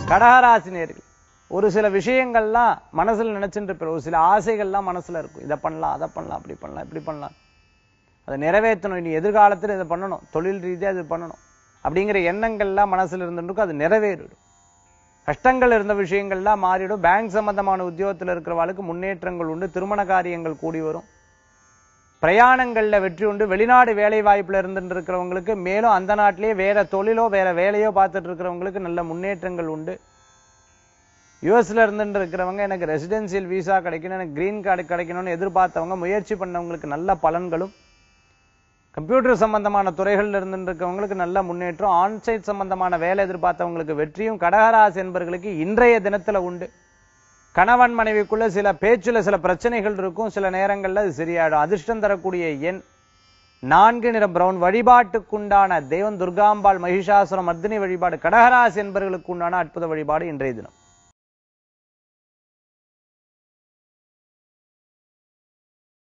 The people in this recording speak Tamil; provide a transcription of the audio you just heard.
கடகராசி நேர்கள் ஒரு சில விஷயங்கள்லாம் மனசுல நினைச்சுட்டு இருப்போம் ஒரு சில ஆசைகள்லாம் மனசுல இருக்கும் இதை பண்ணலாம் அதை பண்ணலாம் அப்படி பண்ணலாம் இப்படி பண்ணலாம் அதை நிறைவேற்றணும் இனி எதிர்காலத்தில் இதை பண்ணணும் தொழில் ரீதியா இது பண்ணணும் அப்படிங்கிற எண்ணங்கள்லாம் மனசுல இருந்துருக்கும் அது நிறைவேறிடும் கஷ்டங்கள் இருந்த விஷயங்கள்லாம் மாறிடும் பேங்க் சம்பந்தமான உத்தியோகத்தில் இருக்கிறவங்களுக்கு முன்னேற்றங்கள் உண்டு திருமண காரியங்கள் கூடி வரும் பிரயாணங்கள்ல வெற்றி உண்டு வெளிநாடு வேலை வாய்ப்புல இருந்துட்டு இருக்கிறவங்களுக்கு மேலும் அந்த நாட்டிலேயே வேற தொழிலோ வேற வேலையோ பார்த்துட்டு இருக்கிறவங்களுக்கு நல்ல முன்னேற்றங்கள் உண்டு யூஎஸ்ல இருந்துட்டு இருக்கிறவங்க எனக்கு ரெசிடென்சியல் விசா கிடைக்கணும் எனக்கு கிரீன் கார்டு கிடைக்கணும்னு எதிர்பார்த்தவங்க முயற்சி பண்ணவங்களுக்கு நல்ல பலன்களும் கம்ப்யூட்டர் சம்பந்தமான துறைகள்ல இருந்துட்டு இருக்கவங்களுக்கு நல்ல முன்னேற்றம் ஆன்சைட் சம்பந்தமான வேலை எதிர்பார்த்தவங்களுக்கு வெற்றியும் கடகராசி என்பர்களுக்கு இன்றைய தினத்துல உண்டு கணவன் மனைவிக்குள்ள சில பேச்சுல சில பிரச்சனைகள் இருக்கும் சில நேரங்கள்ல அது சரியாயிடும் அதிர்ஷ்டம் தரக்கூடிய எண் நான்கு நிற பிரவுன் வழிபாட்டுக்குண்டான தெய்வம் துர்காம்பாள் மகிஷாசுரம் மர்தினி வழிபாடு கடகராசி என்பவர்களுக்கு உண்டான அற்புத வழிபாடு இன்றைய தினம்